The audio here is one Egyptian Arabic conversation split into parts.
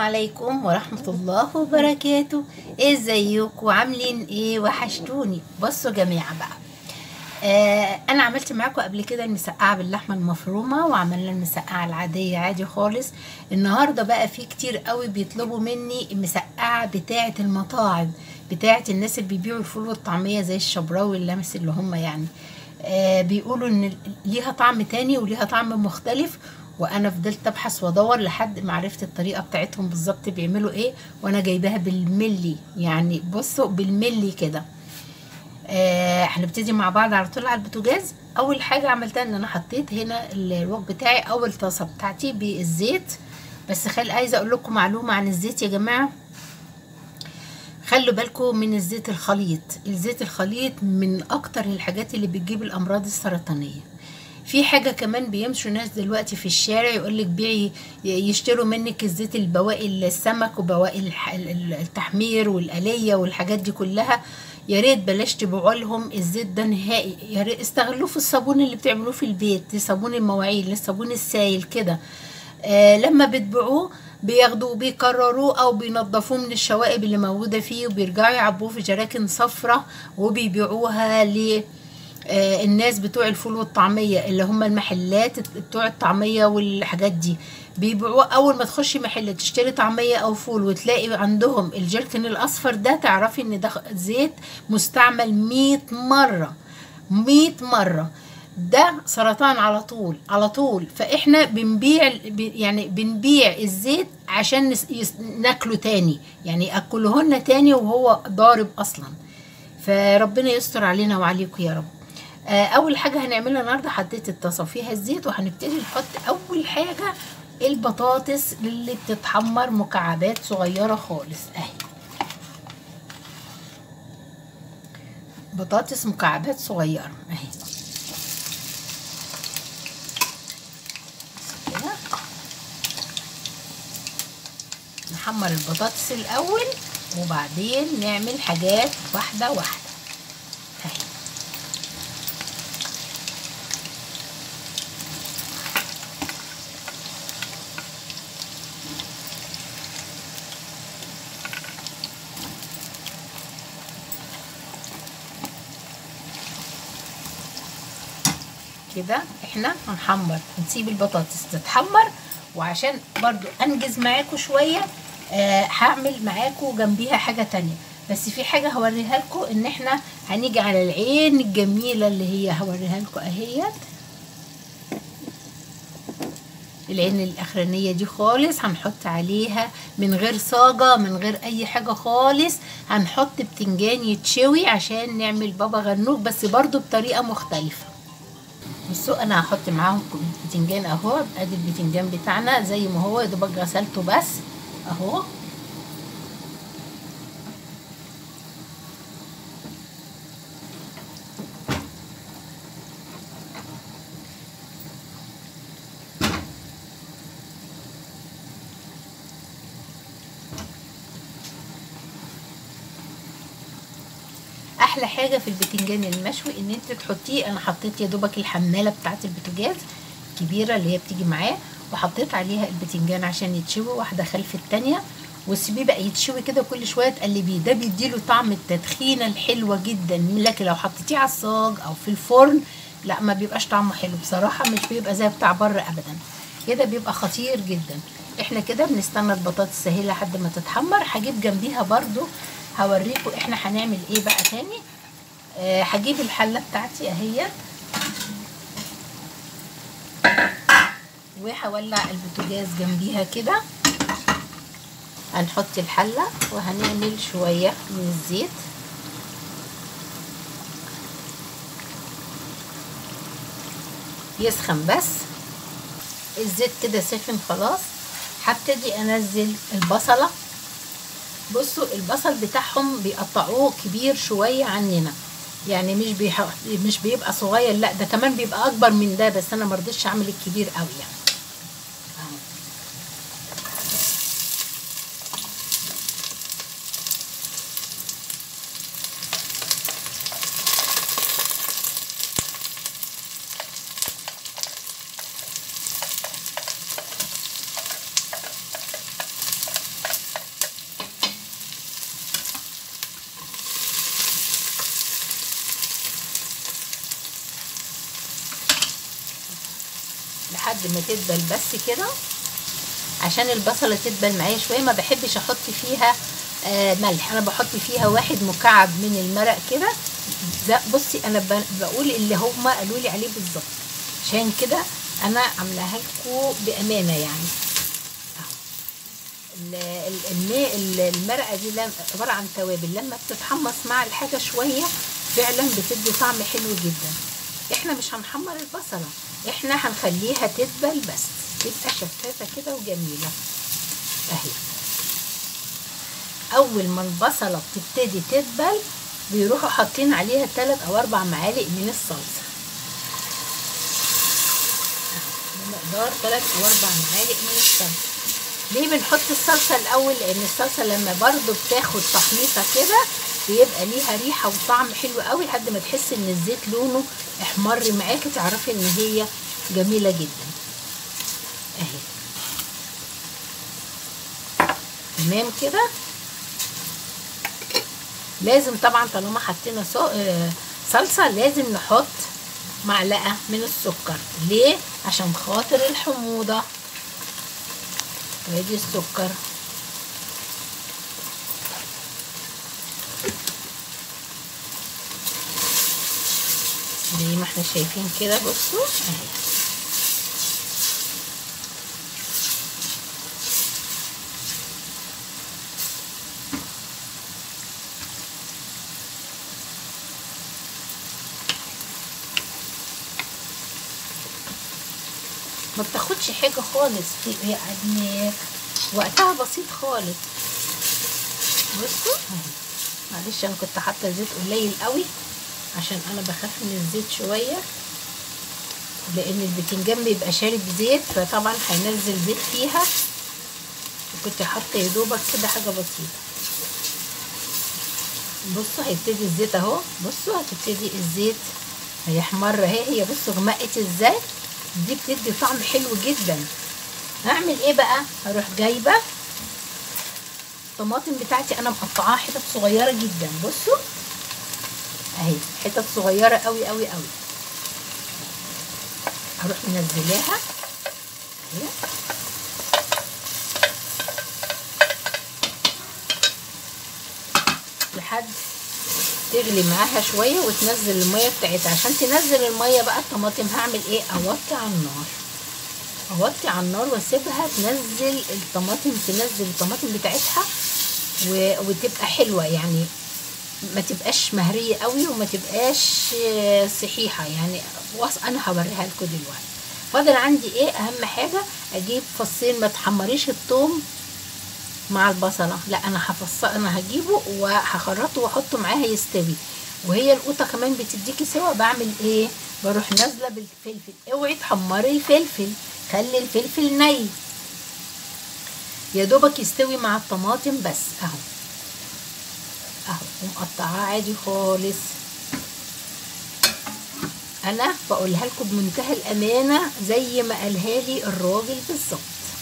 عليكم ورحمة الله وبركاته ازيكم عاملين ايه وحشتوني بصوا يا جماعة بقى آه انا عملت معاكم قبل كده المسقعة باللحمة المفرومة وعملنا المسقعة العادية عادي خالص النهاردة بقى في كتير قوي بيطلبوا مني المسقعة بتاعة المطاعم بتاعة الناس اللي بيبيعوا الفول والطعمية زي الشبراوي واللمس اللي هم يعني آه بيقولوا ان ليها طعم تاني وليها طعم مختلف وانا فضلت ابحث وادور لحد ما عرفت الطريقه بتاعتهم بالظبط بيعملوا ايه وانا جايباها بالملي يعني بصوا بالملي كده آه هنبتدي مع بعض على طول على البوتاجاز اول حاجه عملتها ان انا حطيت هنا الوك بتاعي اول طاسه بتاعتي بالزيت بس خل عايزه اقول لكم معلومه عن الزيت يا جماعه خلوا بالكم من الزيت الخليط الزيت الخليط من اكتر الحاجات اللي بتجيب الامراض السرطانيه في حاجة كمان بيمشوا ناس دلوقتي في الشارع يقولك بيعي يشتروا منك الزيت البواقي السمك وبواقي التحمير والآلية والحاجات دي كلها يا ريت بلاش تبيعوا لهم الزيت ده نهائي يا ريت استغلوه في الصابون اللي بتعملوه في البيت صابون المواعين الصابون السايل كده آه لما بتبيعوه بياخدوه بيكرروه او بينضفوه من الشوائب اللي موجوده فيه وبيرجعوا يعبوه في جراكن صفرة وبيبيعوها ل آه الناس بتوع الفول والطعمية اللي هم المحلات بتوع الطعمية والحاجات دي بيبيعوه أول ما تخشي محل تشتري طعمية أو فول وتلاقي عندهم الجركن الأصفر ده تعرفي إن ده زيت مستعمل مية مرة مية مرة ده سرطان على طول على طول فاحنا بنبيع يعني بنبيع الزيت عشان ناكله تاني يعني اكلهن تاني وهو ضارب اصلا فربنا يستر علينا وعليكم يا رب اول حاجه هنعملها النهارده حطيت الطاسه فيها الزيت وهنبتدي نحط اول حاجه البطاطس اللي بتتحمر مكعبات صغيره خالص اهي بطاطس مكعبات صغيره اهي كده نحمر البطاطس الاول وبعدين نعمل حاجات واحده واحده اهي كده احنا هنحمر نسيب البطاطس تتحمر وعشان برضو انجز معاكم شويه آه هعمل معاكم جنبيها حاجه تانية بس في حاجه هوريها لكم ان احنا هنيجي على العين الجميله اللي هي هوريها لكم اهيت العين الاخرانيه دي خالص هنحط عليها من غير صاجه من غير اي حاجه خالص هنحط بتنجان يتشوي عشان نعمل بابا غنوج بس برضو بطريقه مختلفه بصوا انا هحط معاهم البتنجان اهو ادي البتنجان بتاعنا زي ما هو يا دوبك غسلته بس اهو احلى حاجه في البتنجان المشوي ان انت تحطيه انا حطيت يا دوبك الحماله بتاعه البوتاجاز الكبيره اللي هي بتيجي معاه وحطيت عليها البتنجان عشان يتشوي واحده خلف التانيه وتسيبيه بقى يتشوي كده كل شويه تقلبيه ده بيديله طعم التدخينه الحلوه جدا لكن لو حطيتيه على الصاج او في الفرن لا ما بيبقاش طعمه حلو بصراحه مش بيبقى زي بتاع بره ابدا كده بيبقى خطير جدا احنا كده بنستنى البطاطس اهي لحد ما تتحمر هجيب جنبيها برده هوريكم احنا هنعمل ايه بقى تاني آه هجيب الحله بتاعتي اهي وهولع البوتاجاز جنبيها كده هنحط الحله وهنعمل شويه من الزيت يسخن بس الزيت كده سخن خلاص هبتدي انزل البصله بصوا البصل بتاعهم بيقطعوه كبير شويه عننا يعني مش بيح... مش بيبقى صغير لا ده كمان بيبقى اكبر من ده بس انا مرضتش اعمل الكبير قوي يعني لحد ما تدبل بس كده عشان البصلة تدبل معايا شوية ما بحبش احط فيها آه ملح انا بحط فيها واحد مكعب من المرق كده ده بصي انا بقول اللي هما قالوا لي عليه بالظبط عشان كده انا عاملاها لكم بامانه يعني المرقه دي عباره عن توابل لما بتتحمص مع الحاجه شويه فعلا بتدي طعم حلو جدا احنا مش هنحمر البصله احنا هنخليها تدبل بس تبقى شفافه كده وجميله اهي اول ما البصله بتبتدي تدبل بيروحوا حاطين عليها ثلاث او اربع معالق من الصلصه بمقدار ثلاث او اربع معالق من الصلصه ليه بنحط الصلصه الاول لان الصلصه لما برضو بتاخد تحميصه كده بيبقى ليها ريحه وطعم حلو قوي لحد ما تحس ان الزيت لونه احمر معاكي تعرفي ان هي جميله جدا اهي تمام كده لازم طبعا طالما حطينا صلصه لازم نحط معلقه من السكر ليه عشان خاطر الحموضه وادي السكر زي ما احنا شايفين كده بصوا اهي ما بتاخدش حاجه خالص في يعني وقتها بسيط خالص بصوا اهي معلش انا كنت حاطه زيت قليل قوي عشان انا بخاف من الزيت شويه لان البتنجان بيبقى شارب زيت فطبعا هينزل زيت فيها وكنت حاطه يا دوبك كده حاجه بسيطه بصوا هيبتدي الزيت اهو بصوا هتبتدي الزيت هيحمر اهي هي بصوا غمقت ازاي دي بتدي طعم حلو جدا هعمل ايه بقى هروح جايبه الطماطم بتاعتي انا مقطعاها حتت صغيره جدا بصوا اهي حتت صغيره قوي قوي قوي هروح منزلاها اهي لحد تغلي معاها شويه وتنزل الميه بتاعتها عشان تنزل الميه بقى الطماطم هعمل ايه اوطي على النار اوطي على النار واسيبها تنزل الطماطم تنزل الطماطم بتاعتها و... وتبقى حلوه يعني ما تبقاش مهريه قوي وما تبقاش صحيحه يعني وص انا هوريها لكم دلوقتي فاضل عندي ايه اهم حاجه اجيب فصين ما تحمريش الثوم مع البصله لا انا هفص انا هجيبه وهخرطه واحطه معاها يستوي وهي القوطه كمان بتديكي سوا بعمل ايه بروح نازله بالفلفل اوعي تحمري الفلفل خلي الفلفل ني يا دوبك يستوي مع الطماطم بس اهو اهو ومقطعاه عادي خالص انا بقولها لكم بمنتهى الامانه زي ما قالها لي الراجل بالظبط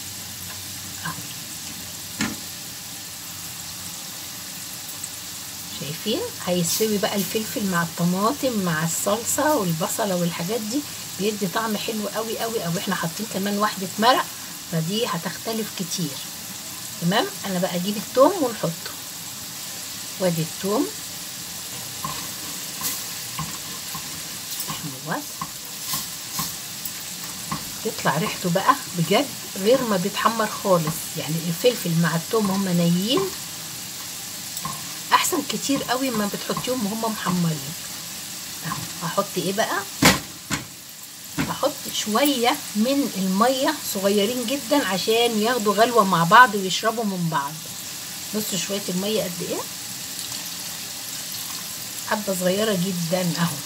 شايفين هيستوي بقى الفلفل مع الطماطم مع الصلصه والبصله والحاجات دي بيدي طعم حلو قوي قوي قوي احنا حاطين كمان واحده مرق فدي هتختلف كتير تمام انا بقى اجيب التوم ونحطه وادي التوم اهوت تطلع ريحته بقى بجد غير ما بيتحمر خالص يعني الفلفل مع التوم هم نيين احسن كتير قوي ما بتحطيهم وهم محمرين اهو هحط ايه بقى هحط شويه من الميه صغيرين جدا عشان ياخدوا غلوه مع بعض ويشربوا من بعض بصوا شويه الميه قد ايه حبه صغيره جدا اهو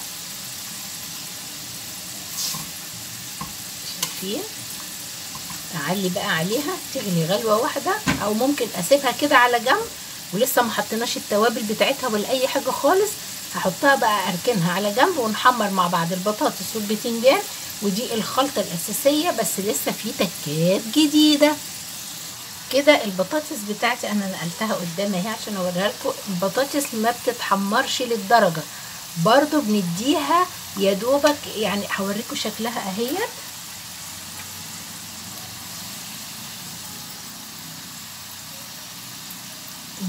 شايفين اعلي بقى عليها تغلي غلوه واحده او ممكن اسيبها كده على جنب ولسه ما حطيناش التوابل بتاعتها ولا اي حاجه خالص هحطها بقى اركنها على جنب ونحمر مع بعض البطاطس والبتنجان ودي الخلطه الاساسيه بس لسه في تكات جديده كده البطاطس بتاعتي انا نقلتها قدامي اهي عشان اوريها لكم البطاطس ما بتتحمرش للدرجه برضو بنديها يا دوبك يعني هوريكم شكلها اهيت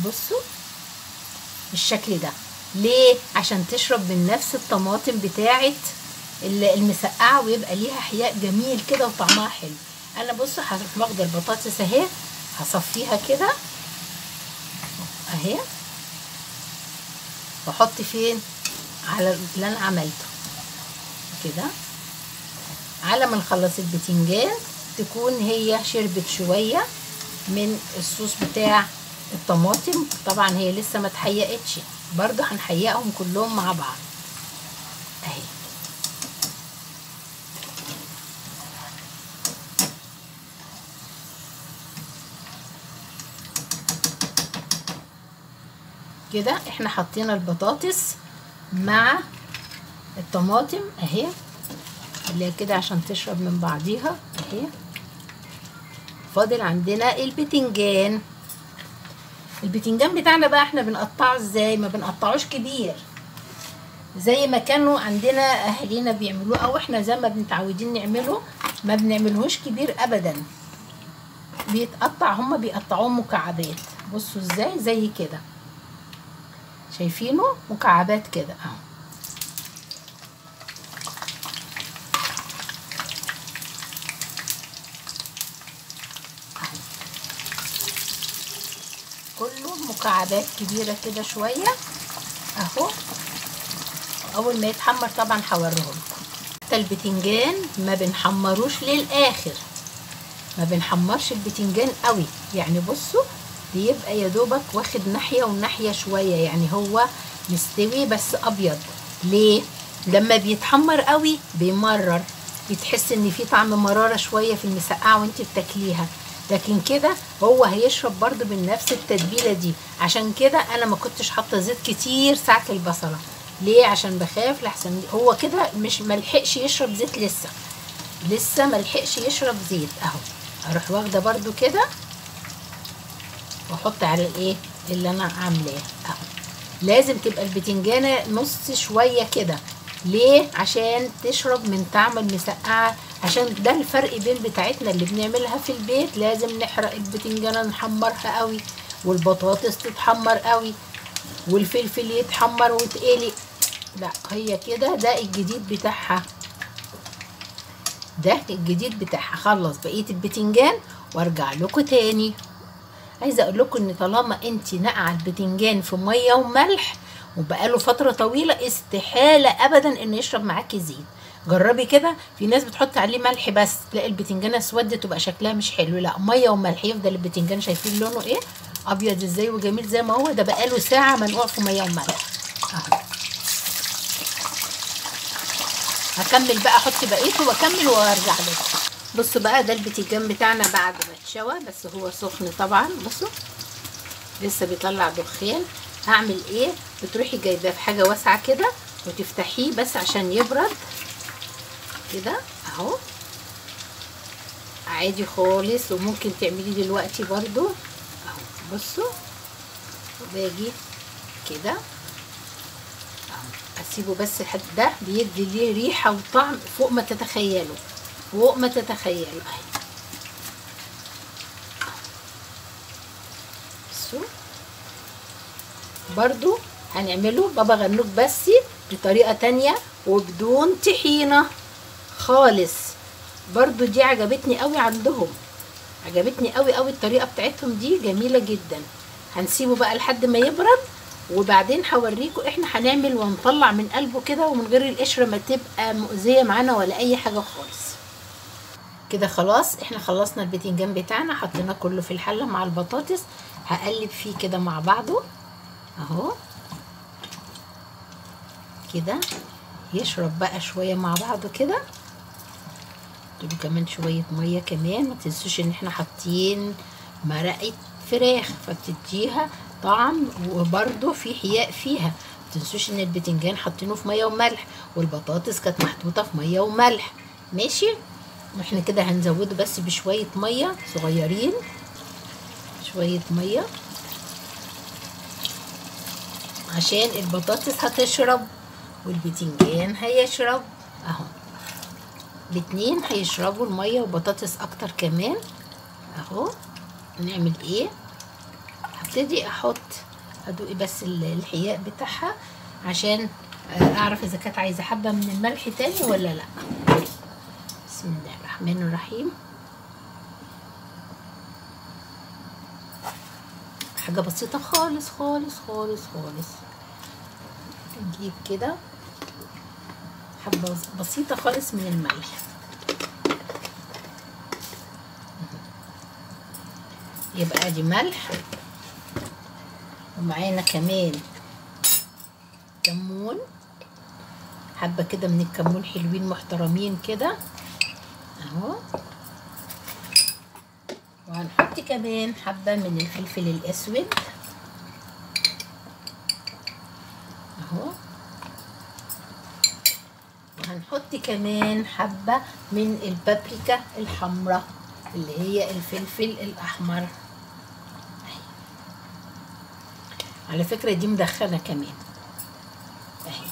بصوا بالشكل ده ليه عشان تشرب من نفس الطماطم بتاعه المسقعه ويبقى ليها حياء جميل كده وطعمها حلو انا بصوا هروح واخده البطاطس اهي هصفيها كده اهي واحط فين على اللي انا عملته كده على ما نخلص البتنجان تكون هي شربت شويه من الصوص بتاع الطماطم طبعا هي لسه ما اتحيقتش برضو هنحيقهم كلهم مع بعض اهي كده احنا حطينا البطاطس مع الطماطم اهي اللي هي كده عشان تشرب من بعضيها اهي فاضل عندنا البتنجان البتنجان بتاعنا بقى احنا بنقطعه ازاي ما بنقطعوش كبير زي ما كانوا عندنا اهالينا بيعملوه او احنا زي ما متعودين نعمله ما بنعملهوش كبير ابدا بيتقطع هما بيقطعوه مكعبات بصوا ازاي زي كده شايفينه مكعبات كده اهو كله مكعبات كبيرة كده شوية اهو اول ما يتحمر طبعا هوريهم حتى البتنجان ما بنحمروش للاخر ما بنحمرش البتنجان قوي يعني بصوا بيبقى يا دوبك واخد ناحية وناحية شوية يعني هو مستوي بس ابيض ليه لما بيتحمر قوي بيمرر بتحس ان في طعم مرارة شوية في المسقعة وانت بتاكليها لكن كده هو هيشرب برضو من نفس التتبيله دي عشان كده انا ما كنتش حاطه زيت كتير ساعه البصله ليه عشان بخاف لحسن هو كده مش ملحقش يشرب زيت لسه لسه ملحقش يشرب زيت اهو اروح واخده برضو كده واحط على الايه اللي انا عاملاه اهو لازم تبقى البتنجانه نص شويه كده ليه عشان تشرب من طعم المسقعه عشان ده الفرق بين بتاعتنا اللي بنعملها في البيت لازم نحرق البتنجانه نحمرها قوي والبطاطس تتحمر قوي والفلفل يتحمر ويتقلي لا هي كده ده الجديد بتاعها ده الجديد بتاعها خلص بقيه البتنجان وارجع لكم تاني عايزه اقول لكم ان طالما انت نقع البتنجان في ميه وملح وبقاله فتره طويله استحاله ابدا انه يشرب معاكي زيت جربي كده في ناس بتحط عليه ملح بس تلاقي البتنجانه اسودت وبقى شكلها مش حلو لا ميه وملح يفضل البتنجان شايفين لونه ايه ابيض ازاي وجميل زي ما هو ده بقاله ساعه منقوع في ميه وملح اهو هكمل بقى احط بقيته واكمل وارجع لكم بصوا بقى ده البتنجان بتاعنا بعد ما اتشوى بس هو سخن طبعا بصوا لسه بيطلع دخان هعمل ايه بتروحي جايباه في حاجه واسعه كده وتفتحيه بس عشان يبرد كده اهو عادي خالص وممكن تعمليه دلوقتي برضو اهو بصوا وباجي كده اهو اسيبه بس لحد ده بيدي ليه ريحه وطعم فوق ما تتخيلوا فوق ما تتخيلوا اهي بصوا برضو هنعمله بابا غنوج بس بطريقه تانية وبدون طحينه خالص برضو دي عجبتني قوي عندهم عجبتني قوي قوي الطريقه بتاعتهم دي جميله جدا هنسيبه بقى لحد ما يبرد وبعدين هوريكم احنا هنعمل ونطلع من قلبه كده ومن غير القشره ما تبقى مؤذيه معانا ولا اي حاجه خالص كده خلاص احنا خلصنا البتنجان بتاعنا حطيناه كله في الحله مع البطاطس هقلب فيه كده مع بعضه اهو كده يشرب بقى شويه مع بعضه كده له كمان شويه ميه كمان ما تنسوش ان احنا حاطين مرقه فراخ فبتديها طعم وبرده في حياء فيها ما تنسوش ان البتنجان حاطينه في ميه وملح والبطاطس كانت محطوطه في ميه وملح ماشي احنا كده هنزوده بس بشويه ميه صغيرين شويه ميه عشان البطاطس هتشرب والبتنجان هيشرب اهو الاتنين هيشربوا الميه وبطاطس اكتر كمان اهو نعمل ايه هبتدي احط ادوق بس ال- الحياء بتاعها عشان آه، اعرف اذا كانت عايزه حبه من الملح تاني ولا لا بسم الله الرحمن الرحيم حاجه بسيطه خالص خالص خالص خالص نجيب كده حبه بسيطه خالص من الملح يبقى ادي ملح ومعانا كمان كمون حبة كده من الكمون حلوين محترمين كده اهو وهنحط كمان حبة من الفلفل الاسود اهو وهنحط كمان حبة من البابريكا الحمراء اللي هي الفلفل الاحمر على فكرة دي مدخنة كمان اهي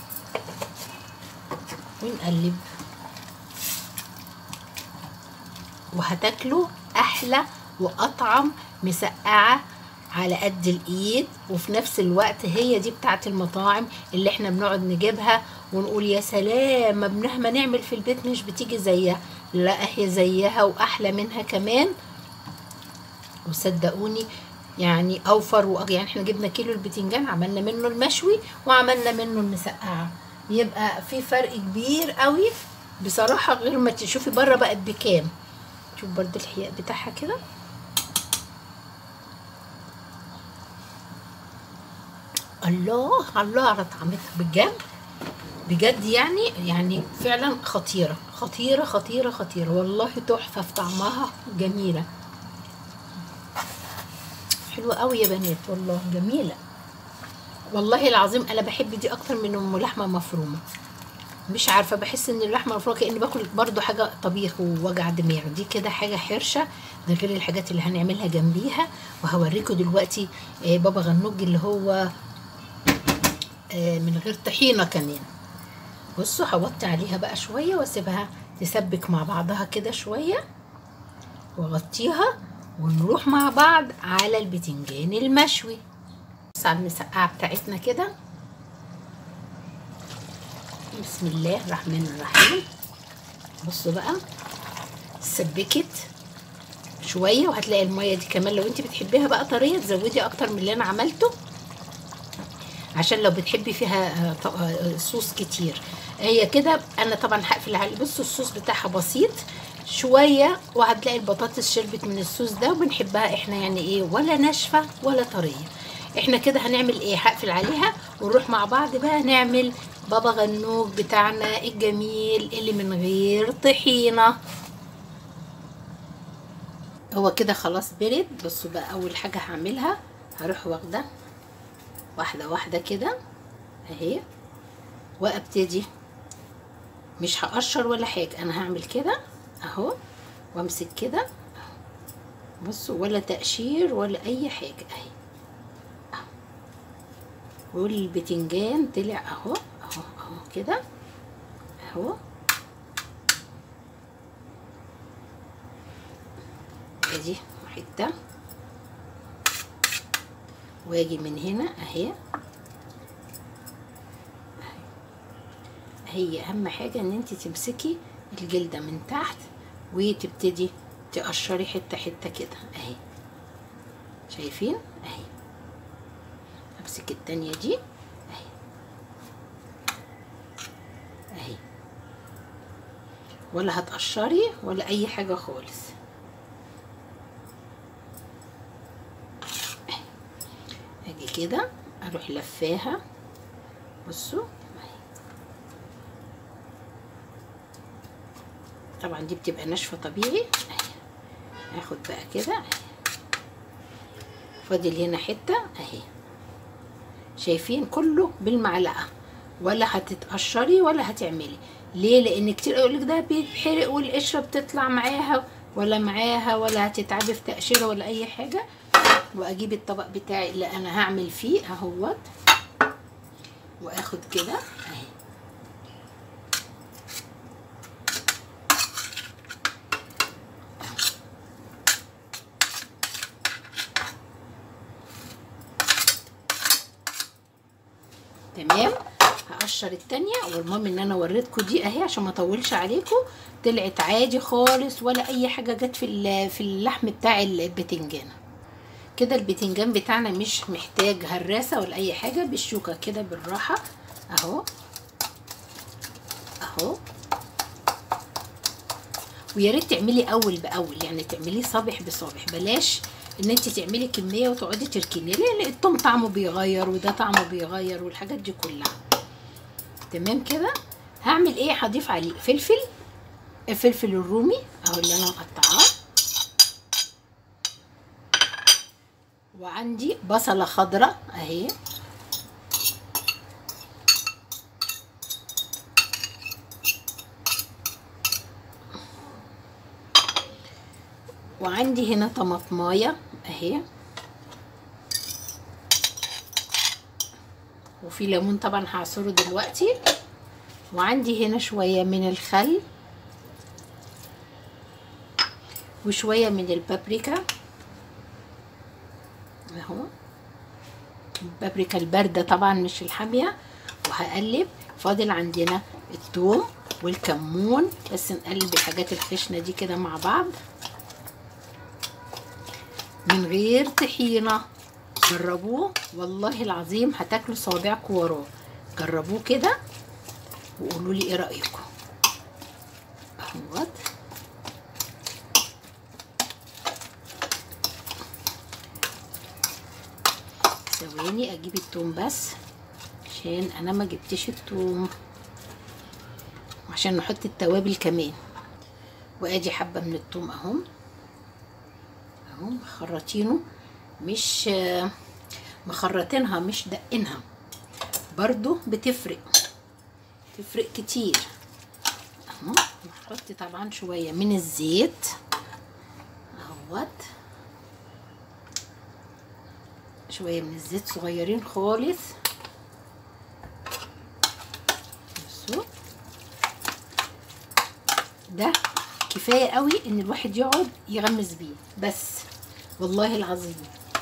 ونقلب وهتاكلوا احلى واطعم مسقعة على قد الايد وفي نفس الوقت هي دي بتاعت المطاعم اللي احنا بنقعد نجيبها ونقول يا سلام ما مهما نعمل في البيت مش بتيجي زيها لا هي زيها واحلى منها كمان وصدقوني يعني اوفر وأج... يعني احنا جبنا كيلو البتنجان عملنا منه المشوي وعملنا منه المسقعه يبقى في فرق كبير قوي بصراحه غير ما تشوفي بره بقت بكام شوف برضو الحياء بتاعها كده الله الله على طعمتها بجد بجد يعني يعني فعلا خطيره خطيره خطيره خطيره والله تحفه في طعمها جميله حلوة قوي يا بنات والله جميلة والله العظيم انا بحب دي اكتر من ام لحمة مفرومة مش عارفة بحس ان اللحمة المفرومة كأني باكل برضو حاجة طبيخ ووجع دماغ دي كده حاجة حرشة ده غير الحاجات اللي هنعملها جنبيها وهوريكم دلوقتي آه، بابا غنوج اللي هو آه، من غير طحينة كمان بصوا هوطي عليها بقى شوية واسيبها تسبك مع بعضها كده شوية واغطيها ونروح مع بعض على البتنجان المشوي بص على المسقعة بتاعتنا كده بسم الله الرحمن الرحيم بصوا بقى سبكت شوية وهتلاقي المية دي كمان لو انت بتحبيها بقى طرية تزودي اكتر من اللي انا عملته عشان لو بتحبي فيها آه، ط- آه، صوص كتير هي كده انا طبعا هقفل على بصوا الصوص بتاعها بسيط شويه وهتلاقي البطاطس شربت من الصوص ده وبنحبها احنا يعني ايه ولا ناشفه ولا طريه احنا كده هنعمل ايه هقفل عليها ونروح مع بعض بقى نعمل بابا غنوج بتاعنا الجميل اللي من غير طحينه هو كده خلاص برد بصوا بقى اول حاجه هعملها هروح واخده واحده واحده كده اهي وابتدي مش هقشر ولا حاجه انا هعمل كده اهو وامسك كده بصوا ولا تقشير ولا اي حاجه اهي أهو. والبتنجان طلع اهو اهو اهو كده اهو ادي حته واجي من هنا اهي هي اهم حاجه ان انت تمسكي الجلده من تحت وتبتدي تقشري حته حته كده اهي شايفين اهي امسك التانية دي اهي اهي ولا هتقشري ولا اي حاجه خالص أهي. اجي كده اروح لفاها بصوا اهي طبعا دي بتبقى ناشفه طبيعي اهي هاخد بقى كده اهي فاضل هنا حته اهي شايفين كله بالمعلقه ولا هتتقشري ولا هتعملي ليه لان كتير يقول لك ده بيتحرق والقشره بتطلع معاها ولا معاها ولا هتتعبي في تقشيره ولا اي حاجه واجيب الطبق بتاعي اللي انا هعمل فيه اهوت واخد كده اهي هقشر التانية والمهم ان انا وريتكم دي اهي عشان ما اطولش عليكم طلعت عادي خالص ولا اي حاجه جت في ال- في اللحم بتاع البتنجان كده البتنجان بتاعنا مش محتاج هراسه ولا اي حاجه بالشوكه كده بالراحه اهو اهو ويا ريت تعملي اول باول يعني تعمليه صابح بصابح بلاش ان انت تعملي كميه وتقعدي تركني ليه لان التوم طعمه بيغير وده طعمه بيغير والحاجات دي كلها تمام كده هعمل ايه هضيف عليه فلفل الفلفل الرومي اهو اللي انا مقطعاه وعندي بصله خضراء اهي وعندي هنا طماطمايه اهي وفي ليمون طبعا هعصره دلوقتي وعندي هنا شويه من الخل وشويه من البابريكا اهو البابريكا البارده طبعا مش الحاميه وهقلب فاضل عندنا الثوم والكمون بس نقلب الحاجات الخشنه دي كده مع بعض من غير طحينه جربوه والله العظيم هتاكلوا صوابعكم وراه جربوه كده وقولوا لي ايه رايكم اهوت ثواني اجيب التوم بس عشان انا ما جبتش التوم عشان نحط التوابل كمان وادي حبه من التوم اهو اهو مخرطينه مش مخرطينها مش دقينها برضو بتفرق تفرق كتير اهو نحط طبعا شويه من الزيت اهوت شويه من الزيت صغيرين خالص بصوا ده كفايه قوي ان الواحد يقعد يغمس بيه بس والله العظيم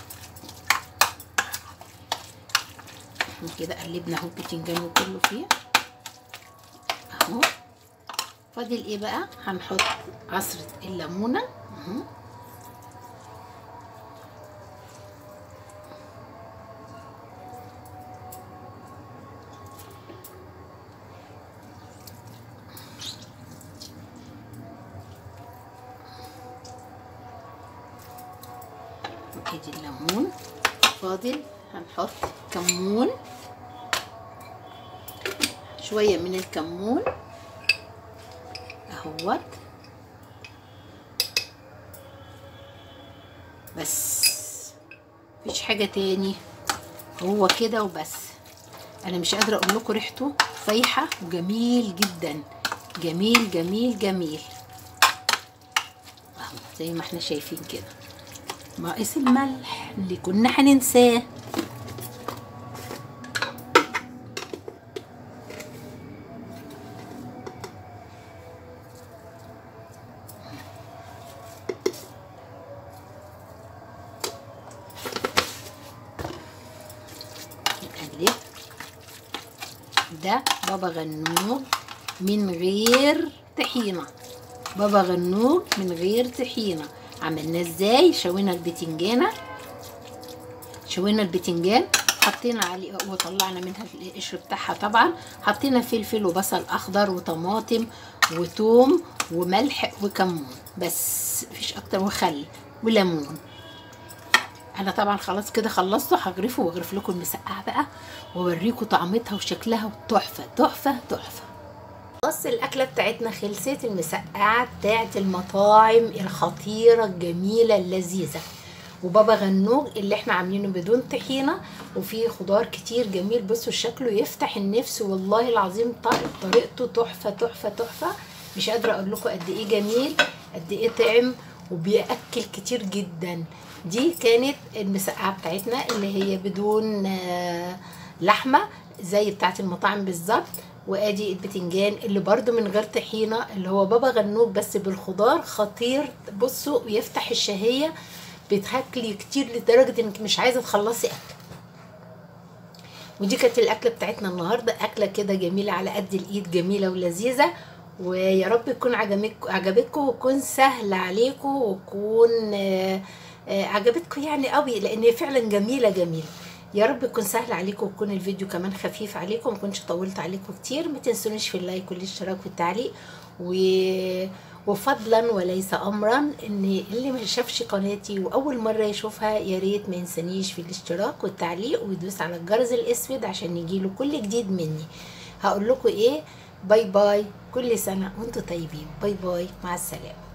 كده قلبنا اهو البتنجان وكله فيه اهو فاضل ايه بقى هنحط عصرة الليمونة اهو ادي الليمون فاضل هنحط كمون شوية من الكمون اهوت بس مفيش حاجة تاني هو كده وبس انا مش قادرة اقول لكم ريحته فايحة وجميل جدا جميل جميل جميل اهو زي ما احنا شايفين كده ناقص الملح اللي كنا هننساه نقلب ده بابا غنوج من غير طحينه بابا غنوج من غير طحينه عملناه ازاي شوينا البتنجانه شوينا البتنجان حطينا عليه وطلعنا منها القشر بتاعها طبعا حطينا فلفل وبصل اخضر وطماطم وتوم وملح وكمون بس مفيش اكتر وخل وليمون انا طبعا خلاص كده خلصته هغرفه واغرف لكم المسقعه بقى واوريكم طعمتها وشكلها تحفه تحفه تحفه خلاص الاكله بتاعتنا خلصت المسقعه بتاعت المطاعم الخطيره الجميله اللذيذه وبابا غنوج اللي احنا عاملينه بدون طحينه وفيه خضار كتير جميل بصوا شكله يفتح النفس والله العظيم طريقته تحفه تحفه تحفه مش قادره اقول لكم قد ايه جميل قد ايه طعم وبياكل كتير جدا دي كانت المسقعه بتاعتنا اللي هي بدون لحمه زي بتاعت المطاعم بالظبط وادي البتنجان اللي برضو من غير طحينه اللي هو بابا غنوج بس بالخضار خطير بصوا يفتح الشهيه بتاكلي كتير لدرجه انك مش عايزه تخلصي اكل ودي كانت الاكله بتاعتنا النهارده اكله كده جميله على قد الايد جميله ولذيذه ويا رب تكون عجبتكم عجبتكم وتكون سهله عليكم وتكون آه، آه، عجبتكم يعني قوي لان هي فعلا جميله جميله يا رب يكون سهل عليكم ويكون الفيديو كمان خفيف عليكم ما كنتش طولت عليكم كتير ما تنسونيش في اللايك والاشتراك والتعليق و... وفضلا وليس امرا ان اللي ما شافش قناتي واول مره يشوفها يا ريت ما ينسانيش في الاشتراك والتعليق ويدوس على الجرس الاسود عشان يجيله كل جديد مني هقول لكم ايه باي باي كل سنه وانتم طيبين باي باي مع السلامه